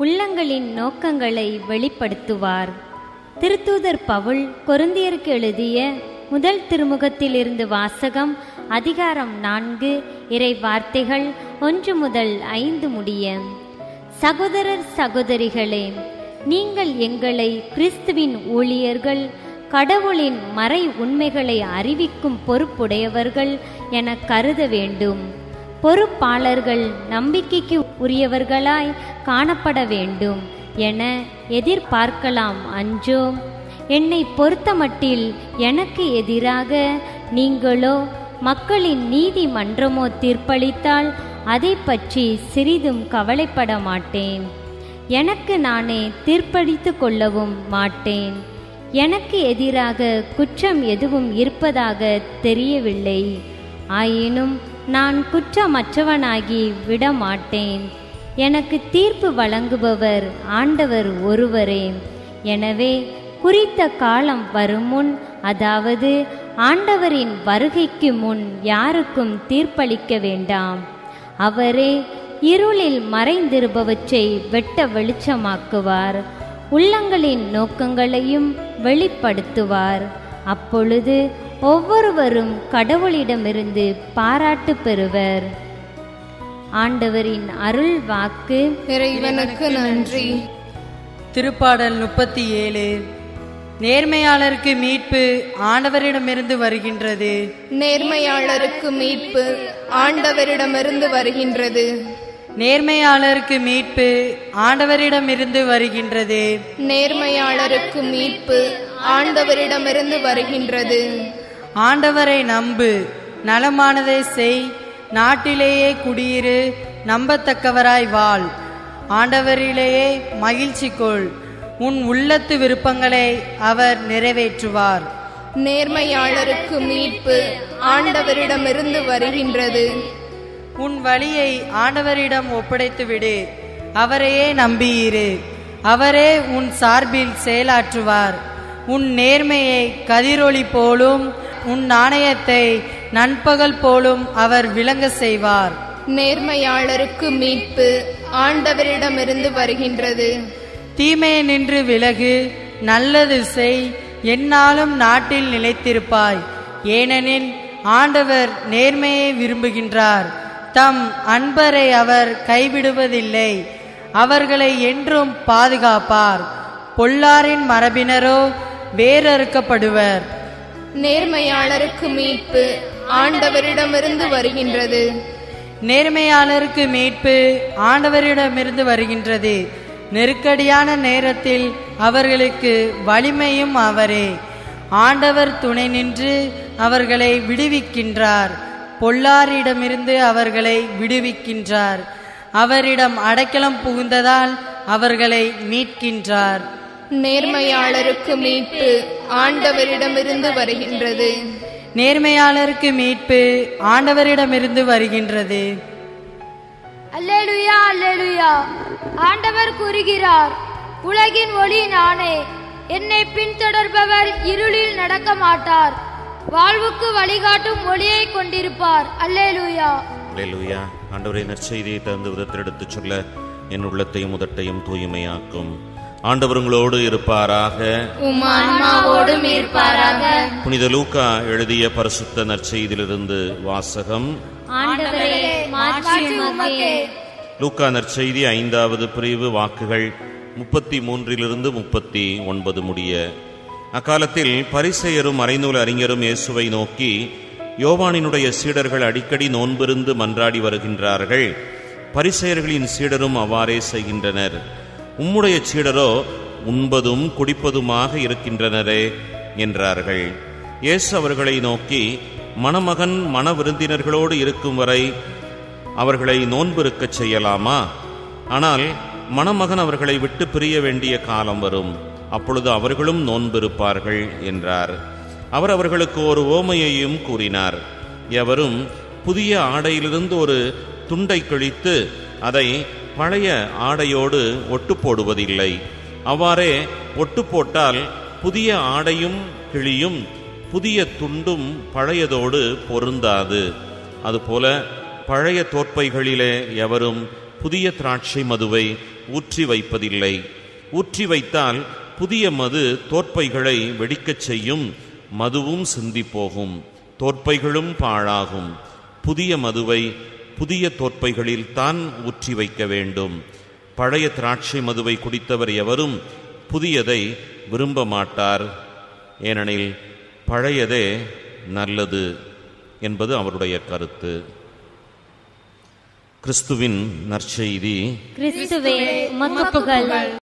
உள்ளங்களின் நோக்கங்களை வெளிப்படுத்துவார் திருத்தூதர் பவுல் கொருந்தியருக்கு எழுதிய முதல் திருமுகத்திலிருந்து வாசகம் அதிகாரம் நான்கு இறை வார்த்தைகள் ஒன்று முதல் ஐந்து முடிய சகோதரர் சகோதரிகளே நீங்கள் எங்களை கிறிஸ்துவின் ஊழியர்கள் கடவுளின் மறை உண்மைகளை அறிவிக்கும் பொறுப்புடையவர்கள் என கருத வேண்டும் பொறுப்பாளர்கள் நம்பிக்கைக்கு உரியவர்களாய் காணப்பட வேண்டும் என எதிர்பார்க்கலாம் அஞ்சோ என்னை பொறுத்தமட்டில் எனக்கு எதிராக நீங்களோ மக்களின் நீதிமன்றமோ தீர்ப்பளித்தால் அதை பற்றி சிறிதும் கவலைப்பட மாட்டேன் எனக்கு நானே தீர்ப்பளித்து கொள்ளவும் மாட்டேன் எனக்கு எதிராக குற்றம் எதுவும் இருப்பதாக தெரியவில்லை ஆயினும் நான் குற்றமற்றவனாகி விட மாட்டேன் எனக்கு தீர்ப்பு வழங்குபவர் ஆண்டவர் ஒருவரே எனவே குறித்த காலம் வரும் முன் அதாவது ஆண்டவரின் வருகைக்கு முன் யாருக்கும் தீர்ப்பளிக்க வேண்டாம் அவரே இருளில் மறைந்திருப்பவற்றை வெட்ட வெளிச்சமாக்குவார் உள்ளங்களின் நோக்கங்களையும் வெளிப்படுத்துவார் அப்பொழுது ஒவ்வொருவரும் கடவுளிடமிருந்து பாராட்டு பெறுவர் ஆண்டவரின் அருள் வாக்கு இறைவனுக்கு நன்றி திருப்பாடல் முப்பத்தி ஏழு நேர்மையாளருக்கு மீட்பு ஆண்டவரிடமிருந்து வருகின்றது நேர்மையாளருக்கு மீட்பு ஆண்டவரிடமிருந்து வருகின்றது நேர்மையாளருக்கு மீட்பு ஆண்டவரிடமிருந்து வருகின்றது நேர்மையாளருக்கு மீட்பு ஆண்டவரிடமிருந்து வருகின்றது ஆண்டவரை நம்பு நலமானதை செய் நாட்டிலேயே குடியிரு நம்பத்தக்கவராய் வாழ் ஆண்டவரிலேயே மகிழ்ச்சி கொள் உன் உள்ளத்து விருப்பங்களை அவர் நிறைவேற்றுவார் நேர்மையாளருக்கு மீட்பு ஆண்டவரிடமிருந்து வருகின்றது உன் வழியை ஆண்டவரிடம் ஒப்படைத்து விடு அவரையே நம்பியிரு அவரே உன் சார்பில் செயலாற்றுவார் உன் நேர்மையை கதிரொளி போலும் உன் நாணயத்தை நண்பகல் போலும் அவர் விளங்க செய்வார் நேர்மையாளருக்கு மீட்பு ஆண்டவரிடமிருந்து வருகின்றது தீமையை நின்று விலகு நல்லது செய் எந்நாளும் நாட்டில் நிலைத்திருப்பாய் ஏனெனில் ஆண்டவர் நேர்மையை விரும்புகின்றார் தம் அன்பரை அவர் கைவிடுவதில்லை அவர்களை என்றும் பாதுகாப்பார் பொல்லாரின் மரபினரோ வேறறுக்கப்படுவர் நேர்மையாளருக்கு மீட்பு ஆண்டவரிடமிருந்து வருகின்றது நேர்மையாளருக்கு மீட்பு ஆண்டவரிடமிருந்து வருகின்றது நெருக்கடியான நேரத்தில் அவர்களுக்கு வலிமையும் அவரே ஆண்டவர் துணை நின்று அவர்களை விடுவிக்கின்றார் பொல்லாரிடமிருந்து அவர்களை விடுவிக்கின்றார் அவரிடம் அடைக்கலம் புகுந்ததால் அவர்களை மீட்கின்றார் நேர்மையாளருக்கு மீட்பு ஆண்டவரிடமிருந்து வருகின்றது நேர்மையாளருக்கு மீட்பு ஆண்டவரிடமிருந்து வருகின்றது அல்லேலுயா அல்லேலுயா ஆண்டவர் கூறுகிறார் உலகின் ஒளி நானே என்னை பின்தொடர்பவர் இருளில் நடக்க மாட்டார் வாழ்வுக்கு வழிகாட்டும் ஒளியை கொண்டிருப்பார் அல்லேலுயா அல்லேலூயா ஆண்டவரை நற்செய்தியை தந்து விதத்தில் எடுத்துச் சொல்ல என் உள்ளத்தையும் உதட்டையும் தூய்மையாக்கும் ஆண்டவர் உங்களோடு இருப்பாராக உம் ஆன்மாவோடும் இருப்பாராக புனித லூக்கா எழுதிய பரிசுத்த நற்செய்தியிலிருந்து வாசகம் ஆண்டவரே மாற்றி உமக்கே லூக்கா நற்செய்தி ஐந்தாவது பிரிவு வாக்குகள் முப்பத்தி மூன்றிலிருந்து முப்பத்தி ஒன்பது முடிய அக்காலத்தில் பரிசெயரும் மறைநூல் அறிஞரும் இயேசுவை நோக்கி யோவானினுடைய சீடர்கள் அடிக்கடி நோன்பிருந்து மன்றாடி வருகின்றார்கள் பரிசெயர்களின் சீடரும் அவ்வாறே செய்கின்றனர் உம்முடைய சீடரோ உண்பதும் குடிப்பதுமாக இருக்கின்றனரே என்றார்கள் இயேசு அவர்களை நோக்கி மணமகன் மண விருந்தினர்களோடு இருக்கும் வரை அவர்களை நோன்பிருக்கச் செய்யலாமா ஆனால் மணமகன் அவர்களை விட்டு பிரிய வேண்டிய காலம் வரும் அப்பொழுது அவர்களும் நோன்பிருப்பார்கள் என்றார் அவர் அவர்களுக்கு ஒரு ஓமையையும் கூறினார் எவரும் புதிய ஆடையிலிருந்து ஒரு துண்டை கிழித்து அதை பழைய ஆடையோடு ஒட்டு போடுவதில்லை அவ்வாறே ஒட்டு போட்டால் புதிய ஆடையும் கிழியும் புதிய துண்டும் பழையதோடு பொருந்தாது அதுபோல பழைய தோற்பைகளிலே எவரும் புதிய திராட்சை மதுவை ஊற்றி வைப்பதில்லை ஊற்றி வைத்தால் புதிய மது தோற்பைகளை வெடிக்கச் செய்யும் மதுவும் சிந்தி போகும் தோற்பைகளும் பாழாகும் புதிய மதுவை புதிய தோற்பைகளில் தான் ஊற்றி வைக்க வேண்டும் பழைய திராட்சை மதுவை குடித்தவர் எவரும் புதியதை விரும்ப மாட்டார் ஏனெனில் பழையதே நல்லது என்பது அவருடைய கருத்து கிறிஸ்துவின் நற்செய்தி கிறிஸ்துவே உமக்கு புகழ்